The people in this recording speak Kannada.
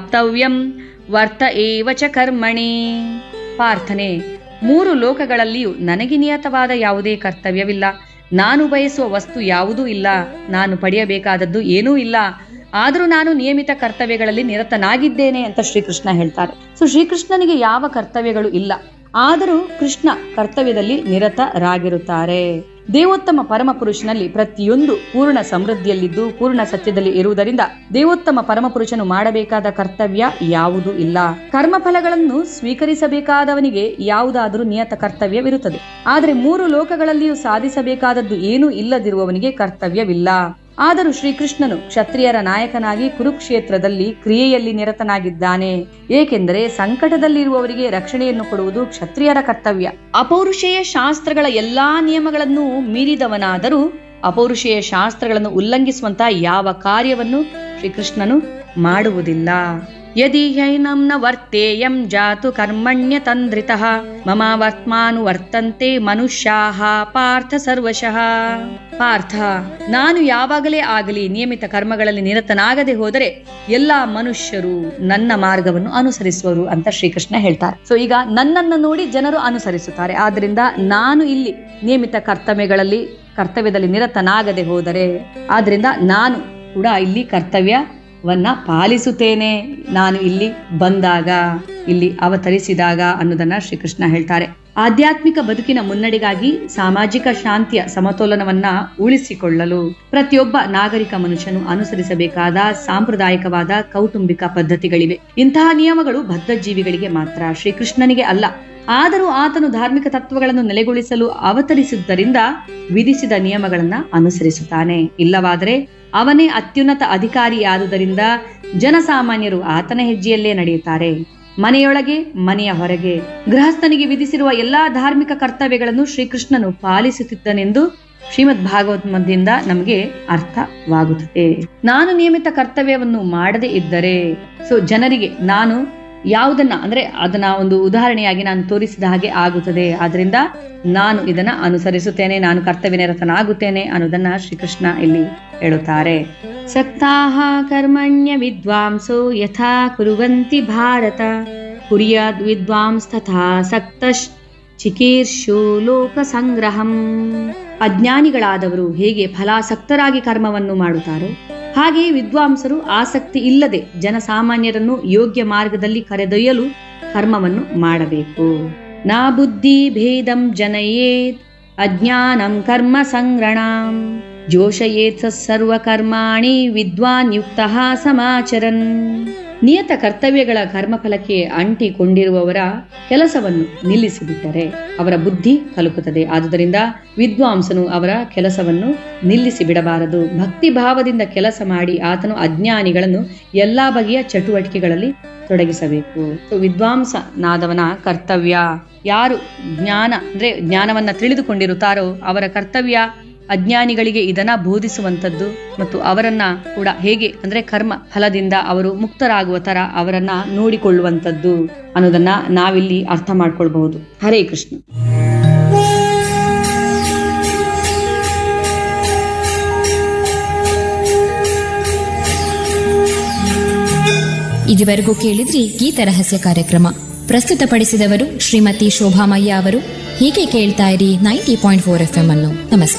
ಕರ್ತವ್ಯಂ ವರ್ತ ಏವ ಚ ಕರ್ಮಣಿ ಪ್ರಾರ್ಥನೆ ಮೂರು ಲೋಕಗಳಲ್ಲಿಯೂ ನನಗೆ ನಿಯತವಾದ ಯಾವುದೇ ಕರ್ತವ್ಯವಿಲ್ಲ ನಾನು ಬಯಸುವ ವಸ್ತು ಯಾವುದೂ ಇಲ್ಲ ನಾನು ಪಡೆಯಬೇಕಾದದ್ದು ಏನೂ ಇಲ್ಲ ಆದರೂ ನಾನು ನಿಯಮಿತ ಕರ್ತವ್ಯಗಳಲ್ಲಿ ನಿರತನಾಗಿದ್ದೇನೆ ಅಂತ ಶ್ರೀಕೃಷ್ಣ ಹೇಳ್ತಾರೆ ಸೊ ಶ್ರೀಕೃಷ್ಣನಿಗೆ ಯಾವ ಕರ್ತವ್ಯಗಳು ಇಲ್ಲ ಆದರೂ ಕೃಷ್ಣ ಕರ್ತವ್ಯದಲ್ಲಿ ನಿರತರಾಗಿರುತ್ತಾರೆ ದೇವೋತ್ತಮ ಪರಮಪುರುಷನಲ್ಲಿ ಪ್ರತಿಯೊಂದು ಪೂರ್ಣ ಸಮೃದ್ಧಿಯಲ್ಲಿದ್ದು ಪೂರ್ಣ ಸತ್ಯದಲ್ಲಿ ಇರುವುದರಿಂದ ದೇವೋತ್ತಮ ಪರಮಪುರುಷನು ಮಾಡಬೇಕಾದ ಕರ್ತವ್ಯ ಯಾವುದೂ ಇಲ್ಲ ಕರ್ಮಫಲಗಳನ್ನು ಸ್ವೀಕರಿಸಬೇಕಾದವನಿಗೆ ಯಾವುದಾದರೂ ನಿಯತ ಕರ್ತವ್ಯವಿರುತ್ತದೆ ಆದರೆ ಮೂರು ಲೋಕಗಳಲ್ಲಿಯೂ ಸಾಧಿಸಬೇಕಾದದ್ದು ಏನೂ ಇಲ್ಲದಿರುವವನಿಗೆ ಕರ್ತವ್ಯವಿಲ್ಲ ಆದರೂ ಶ್ರೀಕೃಷ್ಣನು ಕ್ಷತ್ರಿಯರ ನಾಯಕನಾಗಿ ಕುರುಕ್ಷೇತ್ರದಲ್ಲಿ ಕ್ರಿಯೆಯಲ್ಲಿ ನಿರತನಾಗಿದ್ದಾನೆ ಏಕೆಂದರೆ ಸಂಕಟದಲ್ಲಿರುವವರಿಗೆ ರಕ್ಷಣೆಯನ್ನು ಕೊಡುವುದು ಕ್ಷತ್ರಿಯರ ಕರ್ತವ್ಯ ಅಪೌರುಷೇಯ ಶಾಸ್ತ್ರಗಳ ಎಲ್ಲಾ ನಿಯಮಗಳನ್ನು ಮೀರಿದವನಾದರೂ ಅಪೌರುಷೇಯ ಶಾಸ್ತ್ರಗಳನ್ನು ಉಲ್ಲಂಘಿಸುವಂತಹ ಯಾವ ಕಾರ್ಯವನ್ನು ಶ್ರೀಕೃಷ್ಣನು ಮಾಡುವುದಿಲ್ಲ ಯದಿ ಹೈನಂ ನ ವರ್ತೇಯಂ ಜಾತು ಕರ್ಮಣ್ಯ ತಂದ್ರಿತಃ ಮಮ ವರ್ತ್ಮಾನು ವರ್ತಂತೆ ಮನುಷ್ಯಾಹ ಪಾರ್ಥ ಸರ್ವಶಃ ಪಾರ್ಥ ನಾನು ಯಾವಾಗಲೇ ಆಗಲಿ ನಿಯಮಿತ ಕರ್ಮಗಳಲ್ಲಿ ನಿರತನಾಗದೆ ಹೋದರೆ ಎಲ್ಲಾ ಮನುಷ್ಯರು ನನ್ನ ಮಾರ್ಗವನ್ನು ಅನುಸರಿಸುವರು ಅಂತ ಶ್ರೀಕೃಷ್ಣ ಹೇಳ್ತಾರೆ ಸೊ ಈಗ ನನ್ನನ್ನು ನೋಡಿ ಜನರು ಅನುಸರಿಸುತ್ತಾರೆ ಆದ್ರಿಂದ ನಾನು ಇಲ್ಲಿ ನಿಯಮಿತ ಕರ್ತವ್ಯಗಳಲ್ಲಿ ಕರ್ತವ್ಯದಲ್ಲಿ ನಿರತನಾಗದೆ ಹೋದರೆ ಆದ್ರಿಂದ ನಾನು ಕೂಡ ಇಲ್ಲಿ ಕರ್ತವ್ಯವನ್ನ ಪಾಲಿಸುತ್ತೇನೆ ನಾನು ಇಲ್ಲಿ ಬಂದಾಗ ಇಲ್ಲಿ ಅವತರಿಸಿದಾಗ ಅನ್ನೋದನ್ನ ಶ್ರೀಕೃಷ್ಣ ಹೇಳ್ತಾರೆ ಆಧ್ಯಾತ್ಮಿಕ ಬದುಕಿನ ಮುನ್ನಡೆಗಾಗಿ ಸಾಮಾಜಿಕ ಶಾಂತಿಯ ಸಮತೋಲನವನ್ನ ಉಳಿಸಿಕೊಳ್ಳಲು ಪ್ರತಿಯೊಬ್ಬ ನಾಗರಿಕ ಮನುಷ್ಯನು ಅನುಸರಿಸಬೇಕಾದ ಸಾಂಪ್ರದಾಯಿಕವಾದ ಕೌಟುಂಬಿಕ ಪದ್ಧತಿಗಳಿವೆ ಇಂತಹ ನಿಯಮಗಳು ಬದ್ಧ ಜೀವಿಗಳಿಗೆ ಮಾತ್ರ ಶ್ರೀಕೃಷ್ಣನಿಗೆ ಅಲ್ಲ ಆದರೂ ಆತನು ಧಾರ್ಮಿಕ ತತ್ವಗಳನ್ನು ನೆಲೆಗೊಳಿಸಲು ಅವತರಿಸಿದ್ದರಿಂದ ವಿಧಿಸಿದ ನಿಯಮಗಳನ್ನ ಅನುಸರಿಸುತ್ತಾನೆ ಇಲ್ಲವಾದರೆ ಅವನೇ ಅತ್ಯುನ್ನತ ಅಧಿಕಾರಿಯಾದುದರಿಂದ ಜನಸಾಮಾನ್ಯರು ಆತನ ಹೆಜ್ಜೆಯಲ್ಲೇ ನಡೆಯುತ್ತಾರೆ ಮನೆಯೊಳಗೆ ಮನೆಯ ಹೊರಗೆ ಗೃಹಸ್ಥನಿಗೆ ವಿಧಿಸಿರುವ ಎಲ್ಲಾ ಧಾರ್ಮಿಕ ಕರ್ತವ್ಯಗಳನ್ನು ಶ್ರೀಕೃಷ್ಣನು ಪಾಲಿಸುತ್ತಿದ್ದನೆಂದು ಶ್ರೀಮದ್ ಭಾಗವತದಿಂದ ನಮಗೆ ಅರ್ಥವಾಗುತ್ತದೆ ನಾನು ನಿಯಮಿತ ಕರ್ತವ್ಯವನ್ನು ಮಾಡದೇ ಇದ್ದರೆ ಸೊ ಜನರಿಗೆ ನಾನು ಯಾವುದನ್ನ ಅಂದ್ರೆ ಅದನ್ನ ಒಂದು ಉದಾಹರಣೆಯಾಗಿ ನಾನು ತೋರಿಸಿದ ಹಾಗೆ ಆಗುತ್ತದೆ ಆದ್ರಿಂದ ನಾನು ಇದನ್ನ ಅನುಸರಿಸುತ್ತೇನೆ ನಾನು ಕರ್ತವ್ಯ ನಿರತನಾಗುತ್ತೇನೆ ಅನ್ನೋದನ್ನ ಶ್ರೀಕೃಷ್ಣ ಇಲ್ಲಿ ಹೇಳುತ್ತಾರೆ ಸಕ್ತಾಹ ಕರ್ಮಣ್ಯ ವಿದ್ವಾಂಸೋ ಯಥಾ ಕುರುವಂತಿ ಭಾರತ ಕುರ್ಯಾದ್ ವಿದ್ವಾಂಸ್ ತಥಾ ಸಕ್ತಶ್ ಚಿಕೀರ್ಷು ಲೋಕ ಸಂಗ್ರಹಂ ಅಜ್ಞಾನಿಗಳಾದವರು ಹೇಗೆ ಫಲಾಸಕ್ತರಾಗಿ ಕರ್ಮವನ್ನು ಮಾಡುತ್ತಾರೋ ಹಾಗೆ ವಿದ್ವಾಂಸರು ಆಸಕ್ತಿ ಇಲ್ಲದೆ ಜನಸಾಮಾನ್ಯರನ್ನು ಯೋಗ್ಯ ಮಾರ್ಗದಲ್ಲಿ ಕರೆದೊಯ್ಯಲು ಕರ್ಮವನ್ನು ಮಾಡಬೇಕು ನಾ ಬುದ್ಧಿ ಭೇದಂ ಜನಯೇತ್ ಅಜ್ಞಾನಂ ಕರ್ಮ ಸಂಗ್ರಣಾಂ ಜೋಷಯೇತ್ ಸರ್ವ ಕರ್ಮಾಣಿ ವಿದ್ವಾನ್ ಯುಕ್ತ ಸಮಾಚರನ್ ನಿಯತ ಕರ್ತವ್ಯಗಳ ಕರ್ಮಫಲಕ್ಕೆ ಅಂಟಿಕೊಂಡಿರುವವರ ಕೆಲಸವನ್ನು ನಿಲ್ಲಿಸಿಬಿಟ್ಟರೆ ಅವರ ಬುದ್ಧಿ ಕಲುಕುತ್ತದೆ ಆದುದರಿಂದ ವಿದ್ವಾಂಸನು ಅವರ ಕೆಲಸವನ್ನು ನಿಲ್ಲಿಸಿ ಬಿಡಬಾರದು ಭಕ್ತಿ ಭಾವದಿಂದ ಕೆಲಸ ಮಾಡಿ ಆತನು ಅಜ್ಞಾನಿಗಳನ್ನು ಎಲ್ಲಾ ಬಗೆಯ ಚಟುವಟಿಕೆಗಳಲ್ಲಿ ತೊಡಗಿಸಬೇಕು ಸೊ ವಿದ್ವಾಂಸನಾದವನ ಕರ್ತವ್ಯ ಯಾರು ಜ್ಞಾನ ಅಂದ್ರೆ ಜ್ಞಾನವನ್ನ ತಿಳಿದುಕೊಂಡಿರುತ್ತಾರೋ ಅವರ ಕರ್ತವ್ಯ ಅಜ್ಞಾನಿಗಳಿಗೆ ಇದನ್ನ ಬೋಧಿಸುವಂತದ್ದು ಮತ್ತು ಅವರನ್ನ ಕೂಡ ಹೇಗೆ ಅಂದ್ರೆ ಕರ್ಮ ಫಲದಿಂದ ಅವರು ಮುಕ್ತರಾಗುವ ತರ ಅವರನ್ನ ನೋಡಿಕೊಳ್ಳುವಂತದ್ದು ಅನ್ನೋದನ್ನ ನಾವಿಲ್ಲಿ ಅರ್ಥ ಮಾಡ್ಕೊಳ್ಬಹುದು ಹರೇ ಕೃಷ್ಣ ಇದುವರೆಗೂ ಕೇಳಿದ್ರಿ ಗೀತ ರಹಸ್ಯ ಕಾರ್ಯಕ್ರಮ ಪ್ರಸ್ತುತಪಡಿಸಿದವರು ಶ್ರೀಮತಿ ಶೋಭಾಮಯ್ಯ ಅವರು ಹೀಗೆ ಕೇಳ್ತಾ ಇರಿ ninety point four F M ಅನ್ನು ನಮಸ್ಕಾರ